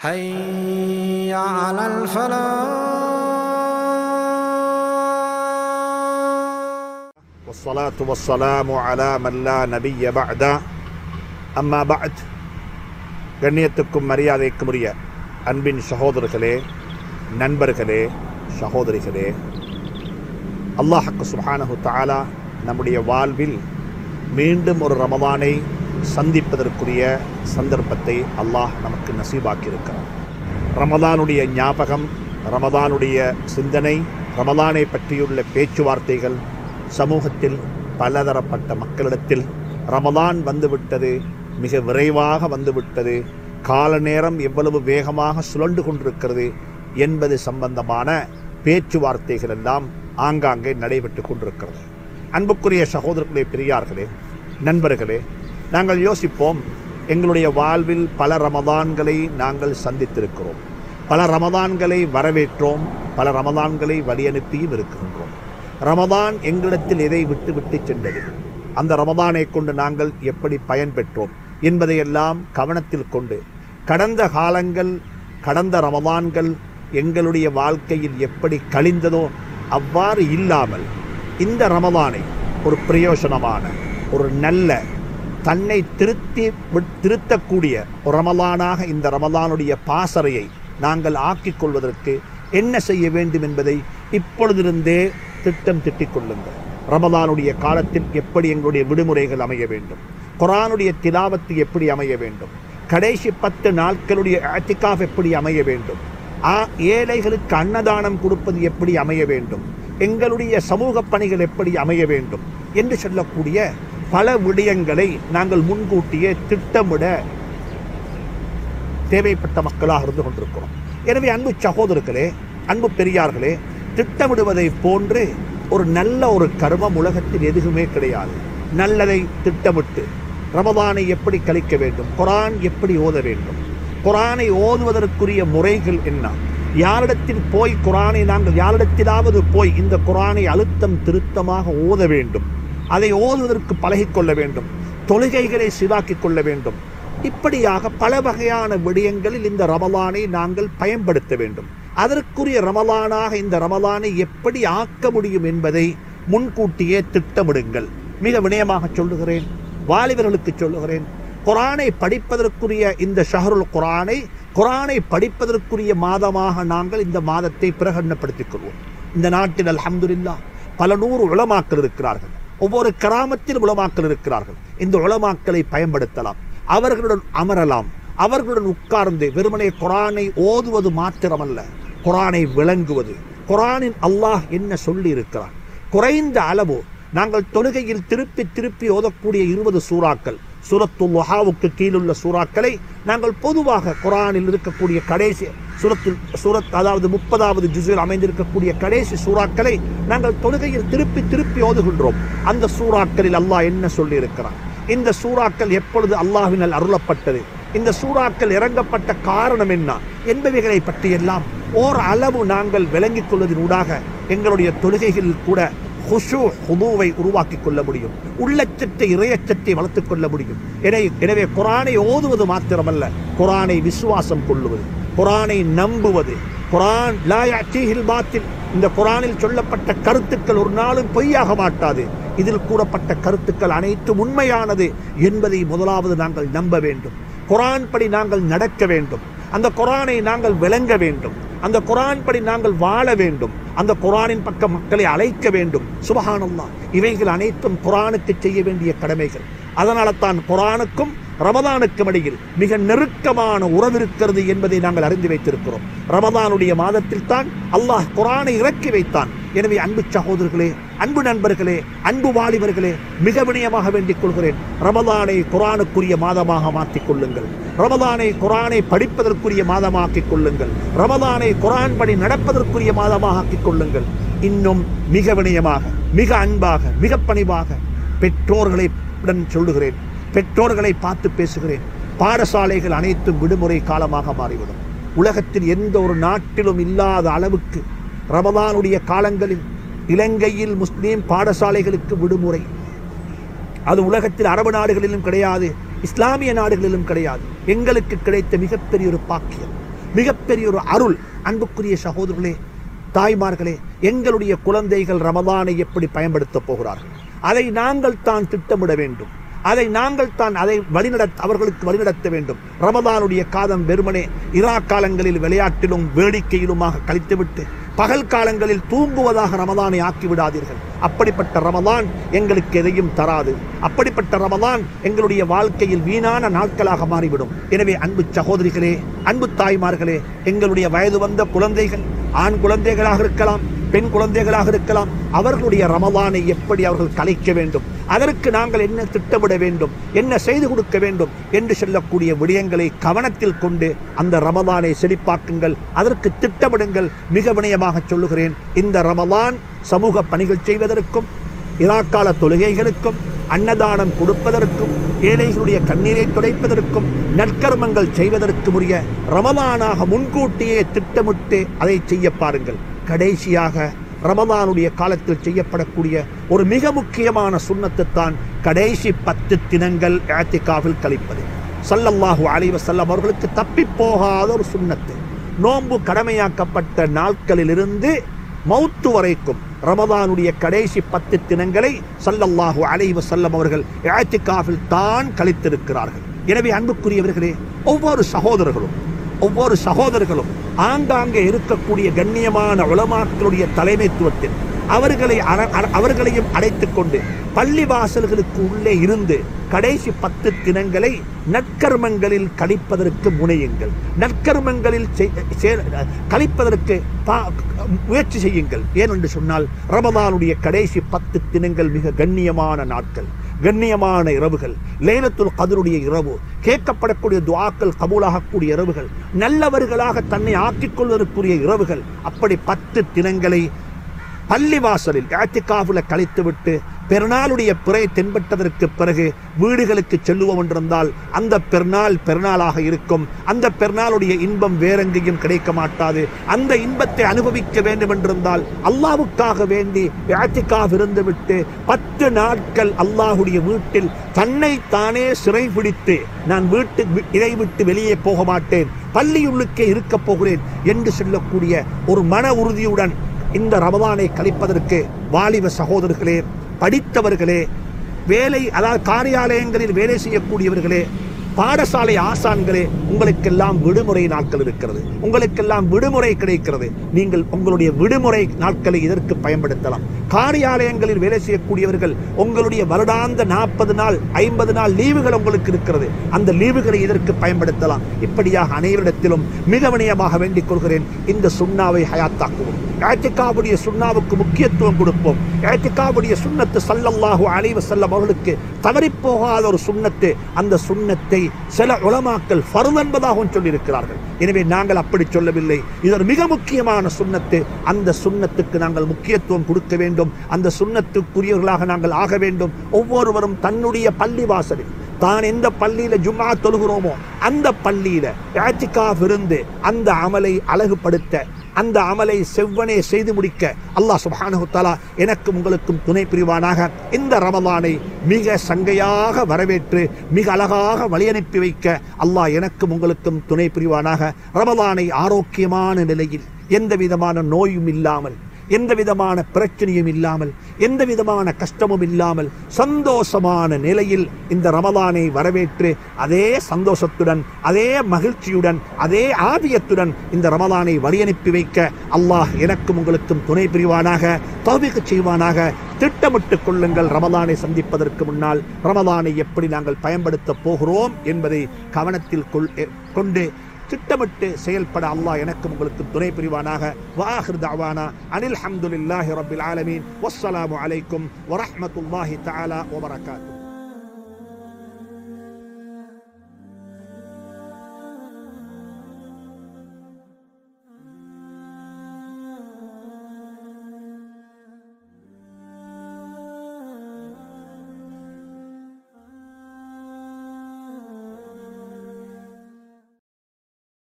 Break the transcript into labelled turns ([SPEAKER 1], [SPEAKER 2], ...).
[SPEAKER 1] حي على الفلاح
[SPEAKER 2] والصلاة والسلام على من لا نبي بعد அம்மா பஅத் கண்ணியத்துக்கும் மரியாதைக்கும் உரிய அன்பின் சகோதரர்களே நண்பர்களே சகோதரிகளே அல்லாஹக்கு சுப்ஹானஹு தஆலா நம்முடைய வாழ்வில் மீண்டும் ஒரு ரமதானை சந்திப்பதற்குரிய சந்தர்ப்பத்தை அல்லாஹ் நமக்கு நசீபாக்கியிருக்கிறார் ரமதானுடைய ஞாபகம் ரமதானுடைய சிந்தனை ரமதானை பற்றியுள்ள பேச்சுவார்த்தைகள் சமூகத்தில் பலதரப்பட்ட மக்களிடத்தில் ரமதான் வந்துவிட்டது மிக விரைவாக வந்துவிட்டது கால நேரம் எவ்வளவு வேகமாக சுழண்டு கொண்டிருக்கிறது என்பது சம்பந்தமான பேச்சுவார்த்தைகள் எல்லாம் ஆங்காங்கே நடைபெற்று கொண்டிருக்கிறது அன்புக்குரிய சகோதரர்களே பெரியார்களே நண்பர்களே நாங்கள் யோசிப்போம் எங்களுடைய வாழ்வில் பல ரமதான்களை நாங்கள் சந்தித்திருக்கிறோம் பல ரமதான்களை வரவேற்றோம் பல ரமதான்களை வழியனுப்பியும் இருக்கின்றோம் ரமதான் எங்களிடத்தில் எதை விட்டு விட்டு சென்றது அந்த ரமதானை கொண்டு நாங்கள் எப்படி பயன் பெற்றோம் என்பதையெல்லாம் கவனத்தில் கொண்டு கடந்த காலங்கள் கடந்த ரமதான்கள் எங்களுடைய வாழ்க்கையில் எப்படி கழிந்ததோ அவ்வாறு இல்லாமல் இந்த ரமதானை ஒரு பிரயோசனமான ஒரு நல்ல தன்னை திருத்தி வி- திருத்தக்கூடிய ஒரு ரமலானாக இந்த ரமலானுடைய பாசறையை நாங்கள் ஆக்கிக் கொள்வதற்கு என்ன செய்ய வேண்டும் என்பதை இப்பொழுதிருந்தே திட்டம் திட்டிக் கொள்ளுங்கள் ரமலானுடைய காலத்தில் எப்படி எங்களுடைய விடுமுறைகள் அமைய வேண்டும் குரானுடைய திலாவத்து எப்படி அமைய வேண்டும் கடைசி பத்து நாட்களுடைய அத்திகாஃப் எப்படி அமைய வேண்டும் ஆ ஏழைகளுக்கு அன்னதானம் கொடுப்பது எப்படி அமைய வேண்டும் எங்களுடைய சமூக பணிகள் எப்படி அமைய வேண்டும் என்று சொல்லக்கூடிய பல விடயங்களை நாங்கள் முன்கூட்டியே திட்டமிட தேவைப்பட்ட மக்களாக இருந்து கொண்டிருக்கிறோம் எனவே அன்பு சகோதரர்களே அன்பு பெரியார்களே திட்டமிடுவதை போன்று ஒரு நல்ல ஒரு கர்மம் உலகத்தில் எதுவுமே கிடையாது நல்லதை திட்டமிட்டு ரமதானை எப்படி கழிக்க வேண்டும் குரான் எப்படி ஓத வேண்டும் குரானை ஓதுவதற்குரிய முறைகள் என்ன யாரிடத்தில் போய் குரானை நாங்கள் யாரிடத்திலாவது போய் இந்த குரானை அழுத்தம் திருத்தமாக ஓத வேண்டும் அதை ஓதுவதற்கு பழகிக்கொள்ள வேண்டும் தொழுகைகளை சீராக்கிக் கொள்ள வேண்டும் இப்படியாக பல வகையான விடயங்களில் இந்த ரமலானை நாங்கள் பயன்படுத்த வேண்டும் அதற்குரிய ரமலானாக இந்த ரமலானை எப்படி ஆக்க முடியும் என்பதை முன்கூட்டியே திட்டமிடுங்கள் மிக வினயமாக சொல்லுகிறேன் வாலிபர்களுக்கு சொல்லுகிறேன் குரானை படிப்பதற்குரிய இந்த ஷஹருல் குரானை குரானை படிப்பதற்குரிய மாதமாக நாங்கள் இந்த மாதத்தை பிரகடனப்படுத்திக் கொள்வோம் இந்த நாட்டில் அல்ஹம்துலில்லாஹ் பல நூறு உளமாக்கள் இருக்கிறார்கள் ஒவ்வொரு கிராமத்தில் உளமாக்கல் இருக்கிறார்கள் இந்த உளமாக்களை பயன்படுத்தலாம் அவர்களுடன் அமரலாம் அவர்களுடன் உட்கார்ந்து வெறுமனே குரானை ஓதுவது மாத்திரமல்ல குரானை விளங்குவது குரானின் அல்லாஹ் என்ன சொல்லி இருக்கிறான் குறைந்த அளவு நாங்கள் தொழுகையில் திருப்பி திருப்பி ஓதக்கூடிய இருபது சூறாக்கள் சூரத்துல் வஹாவுக்கு கீழுள்ள சூறாக்களை நாங்கள் பொதுவாக குரானில் இருக்கக்கூடிய கடைசி சூரத்துல் சூரத் அதாவது முப்பதாவது ஜுசில் அமைந்திருக்கக்கூடிய கடைசி சூறாக்களை நாங்கள் தொழுகையில் திருப்பி திருப்பி ஓதுகின்றோம் அந்த சூறாக்களில் அல்லாஹ் என்ன சொல்லி இருக்கிறான் இந்த சூறாக்கள் எப்பொழுது அல்லாஹ்வினால் அருளப்பட்டது இந்த சூறாக்கள் இறங்கப்பட்ட காரணம் என்ன என்பவைகளை பற்றியெல்லாம் ஓர் அளவு நாங்கள் விளங்கிக் கொள்வதனூடாக எங்களுடைய தொழுகைகளில் கூட ஹுஷு ஹுதுவை உருவாக்கிக் கொள்ள முடியும் உள்ளச்சத்தை இறையச்சத்தை வளர்த்துக் கொள்ள முடியும் எனவே எனவே குரானை ஓதுவது மாத்திரமல்ல குரானை விசுவாசம் கொள்ளுவது குரானை நம்புவது குரான் லா யஅத்தீஹில் பாத்தில் இந்த குரானில் சொல்லப்பட்ட கருத்துக்கள் ஒரு நாளும் பொய்யாக மாட்டாது இதில் கூறப்பட்ட கருத்துக்கள் அனைத்தும் உண்மையானது என்பதை முதலாவது நாங்கள் நம்ப வேண்டும் குரான் படி நாங்கள் நடக்க வேண்டும் அந்த குரானை நாங்கள் விளங்க வேண்டும் அந்த குரான் படி நாங்கள் வாழ வேண்டும் அந்த குரானின் பக்கம் மக்களை அழைக்க வேண்டும் சுபஹானல்லாஹ் இவைகள் அனைத்தும் குரானுக்கு செய்ய வேண்டிய கடமைகள் அதனால தான் குரானுக்கும் ரமதானுக்கும் இடையில் மிக நெருக்கமான உறவு இருக்கிறது என்பதை நாங்கள் அறிந்து வைத்திருக்கிறோம் ரமதானுடைய மாதத்தில் தான் அல்லாஹ் குரானை இறக்கி வைத்தான் எனவே அன்பு சகோதரர்களே அன்பு நண்பர்களே அன்பு வாலிபர்களே மிக வினயமாக வேண்டிக் கொள்கிறேன் ரமதானை குரானுக்குரிய மாதமாக மாற்றிக் கொள்ளுங்கள் ரமதானை குரானை படிப்பதற்குரிய மாதமாக்கிக் கொள்ளுங்கள் ரமதானை குரான் படி நடப்பதற்குரிய மாதமாக ஆக்கிக் கொள்ளுங்கள் இன்னும் மிக வினயமாக மிக அன்பாக மிக பணிவாக பெற்றோர்களை உடன் சொல்லுகிறேன் பெற்றோர்களை பார்த்து பேசுகிறேன் பாடசாலைகள் அனைத்தும் விடுமுறை காலமாக மாறிவிடும் உலகத்தில் எந்த ஒரு நாட்டிலும் இல்லாத அளவுக்கு ரமதானுடைய காலங்களில் இலங்கையில் முஸ்லீம் பாடசாலைகளுக்கு விடுமுறை அது உலகத்தில் அரபு நாடுகளிலும் கிடையாது இஸ்லாமிய நாடுகளிலும் கிடையாது எங்களுக்கு கிடைத்த மிகப்பெரிய ஒரு பாக்கியம் மிகப்பெரிய ஒரு அருள் அன்புக்குரிய சகோதரர்களே தாய்மார்களே எங்களுடைய குழந்தைகள் ரமதானை எப்படி பயன்படுத்தப் போகிறார்கள் அதை நாங்கள் தான் திட்டமிட வேண்டும் அதை நாங்கள் தான் அதை வழிநடத்த அவர்களுக்கு வழிநடத்த வேண்டும் ரமதானுடைய காலம் வெறுமனே இரா காலங்களில் விளையாட்டிலும் வேடிக்கையிலுமாக கழித்துவிட்டு பகல் காலங்களில் தூங்குவதாக ரமதானை ஆக்கி விடாதீர்கள் அப்படிப்பட்ட ரமதான் எங்களுக்கு எதையும் தராது அப்படிப்பட்ட ரமதான் எங்களுடைய வாழ்க்கையில் வீணான நாட்களாக மாறிவிடும் எனவே அன்பு சகோதரிகளே அன்பு தாய்மார்களே எங்களுடைய வயது வந்த குழந்தைகள் ஆண் குழந்தைகளாக இருக்கலாம் பெண் குழந்தைகளாக இருக்கலாம் அவர்களுடைய ரமலானை எப்படி அவர்கள் கலைக்க வேண்டும் அதற்கு நாங்கள் என்ன திட்டமிட வேண்டும் என்ன செய்து கொடுக்க வேண்டும் என்று சொல்லக்கூடிய விடயங்களை கவனத்தில் கொண்டு அந்த ரமலானை செழிப்பாக்குங்கள் அதற்கு திட்டமிடுங்கள் மிக வினயமாக சொல்லுகிறேன் இந்த ரமலான் சமூக பணிகள் செய்வதற்கும் இராக்கால தொழுகைகளுக்கும் அன்னதானம் கொடுப்பதற்கும் ஏழைகளுடைய கண்ணீரை துடைப்பதற்கும் நற்கர்மங்கள் செய்வதற்கும் உரிய ரமலானாக முன்கூட்டியே திட்டமிட்டு அதை செய்ய பாருங்கள் கடைசியாக ரமதானுடைய காலத்தில் செய்யப்படக்கூடிய ஒரு மிக முக்கியமான சுண்ணத்து தான் கடைசி பத்து தினங்கள் ஏத்திகாவில் கழிப்பது சல்லல்லாஹு அலைஹி வஸல்லம் அவர்களுக்கு தப்பி போகாத ஒரு சுண்ணத்து நோன்பு கடமையாக்கப்பட்ட நாட்களிலிருந்து மௌத்து வரைக்கும் ரமதானுடைய கடைசி பத்து தினங்களை சல்லல்லாஹு அலைஹி வஸல்லம் அவர்கள் ஏத்திகாவில் தான் கழித்திருக்கிறார்கள் எனவே அன்புக்குரியவர்களே ஒவ்வொரு சகோதரர்களும் ஒவ்வொரு சகோதரர்களும் ஆங்காங்கே இருக்கக்கூடிய கண்ணியமான உலமாக்களுடைய தலைமைத்துவத்தில் அவர்களை அர- அர- அவர்களையும் அடைத்துக் கொண்டு பள்ளி வாசல்களுக்கு உள்ளே இருந்து கடைசி பத்து தினங்களை நற்கர்மங்களில் கழிப்பதற்கு முனையுங்கள் நற்கர்மங்களில் செய்- சே- கழிப்பதற்கு பா- முயற்சி செய்யுங்கள் ஏனென்று சொன்னால் ரமதானுடைய கடைசி பத்து தினங்கள் மிக கண்ணியமான நாட்கள் கண்ணியமான இரவுகள் லைலத்துல் கதருடைய இரவு கேட்கப்படக்கூடிய துஆக்கள் கபூலாகக்கூடிய இரவுகள் நல்லவர்களாக தன்னை ஆக்கிக் கொள்வதற்குரிய இரவுகள் அப்படி பத்து தினங்களை பள்ளிவாசலில் ஏத்திகாஃபில் கழித்துவிட்டு பெருநாளுடைய பிறை தென்பட்டதற்கு பிறகு வீடுகளுக்கு செல்லுவோம் என்றிருந்தால் அந்த பெருநாள் பெருநாளாக இருக்கும் அந்த பெருநாளுடைய இன்பம் வேறெங்கேயும் கிடைக்க மாட்டாது அந்த இன்பத்தை அனுபவிக்க வேண்டும் என்றிருந்தால் அல்லாவுக்காக வேண்டி ஏத்திகாஃப் இருந்துவிட்டு பத்து நாட்கள் அல்லாஹுடைய வீட்டில் தன்னை தானே சிறைபிடித்து நான் வீட்டு வி- இதை விட்டு வெளியே போக மாட்டேன் பள்ளியுள்ளுக்கே இருக்கப் போகிறேன் என்று சொல்லக்கூடிய ஒரு மன உறுதியுடன் இந்த ரமதானை கழிப்பதற்கு வாலிப சகோதரர்களே படித்தவர்களே வேலை அதாவது காரியாலயங்களில் வேலை செய்யக்கூடியவர்களே பாடசாலை ஆசான்களே உங்களுக்கெல்லாம் விடுமுறை நாட்கள் இருக்கிறது உங்களுக்கெல்லாம் விடுமுறை கிடைக்கிறது நீங்கள் உங்களுடைய விடுமுறை நாட்களை இதற்கு பயன்படுத்தலாம் காரியாலயங்களில் வேலை செய்யக்கூடியவர்கள் உங்களுடைய வருடாந்த நாற்பது நாள் ஐம்பது நாள் லீவுகள் உங்களுக்கு இருக்கிறது அந்த லீவுகளை இதற்கு பயன்படுத்தலாம் இப்படியாக அனைவரிடத்திலும் மிக வினயமாக வேண்டிக் கொள்கிறேன் இந்த சுண்ணாவை ஹயாத்தாக்குவோம் ஏத்திகாவுடைய சுண்ணாவுக்கு முக்கியத்துவம் கொடுப்போம் ஏத்திகாவுடைய சுண்ணத்து சல்லல்லாஹு அலைஹி வஸல்லம் அவர்களுக்கு தவறிப் போகாத ஒரு சுண்ணத்து அந்த சுண்ணத்தை சில உலமாக்கள் ஃபர்து என்பதாகவும் சொல்லியிருக்கிறார்கள் எனவே நாங்கள் அப்படி சொல்லவில்லை இது ஒரு மிக முக்கியமான சுண்ணத்து அந்த சுண்ணத்துக்கு நாங்கள் முக்கியத்துவம் கொடுக்க வேண்டும் அந்த சுண்ணத்துக்குரியவர்களாக நாங்கள் ஆக வேண்டும் ஒவ்வொருவரும் தன்னுடைய பள்ளி வாசலில் தான் எந்த பள்ளியில ஜும்மா தொழுகிறோமோ அந்த பள்ளியில ஏத்திகாஃப் இருந்து அந்த அமலை அழகுபடுத்த அந்த அமலை செவ்வனே செய்து முடிக்க அல்லாஹ் சுப்ஹானஹு தஆலா எனக்கும் உங்களுக்கும் துணை புரிவானாக இந்த ரமலானை மிக சங்கையாக வரவேற்று மிக அழகாக வழியனுப்பி வைக்க அல்லாஹ் எனக்கும் உங்களுக்கும் துணை புரிவானாக ரமலானை ஆரோக்கியமான நிலையில் எந்த விதமான நோயும் இல்லாமல் எந்த விதமான பிரச்சனையும் இல்லாமல் எந்த விதமான கஷ்டமும் இல்லாமல் சந்தோஷமான நிலையில் இந்த ரமலானை வரவேற்று அதே சந்தோஷத்துடன் அதே மகிழ்ச்சியுடன் அதே ஆதியத்துடன் இந்த ரமலானை வழியனுப்பி வைக்க அல்லாஹ் எனக்கும் உங்களுக்கும் துணை புரிவானாக தௌபிக்கு செய்வானாக திட்டமிட்டுக் கொள்ளுங்கள் ரமலானை சந்திப்பதற்கு முன்னால் ரமலானை எப்படி நாங்கள் பயன்படுத்த போகிறோம் என்பதை கவனத்தில் கொள் எ- கொண்டு திட்டமிட்டு செயல்பட அல்லாஹ் எனக்கும் உங்களுக்கு துணை புரிவானாக வாஹிர் தஅவானா அனில் ஹம்துலில்லாஹி ரப்பில் ஆலமீன் வஸ்ஸலாமு அலைக்கும் வரஹ்மத்துல்லாஹி தஆலா வபரகாத்துஹு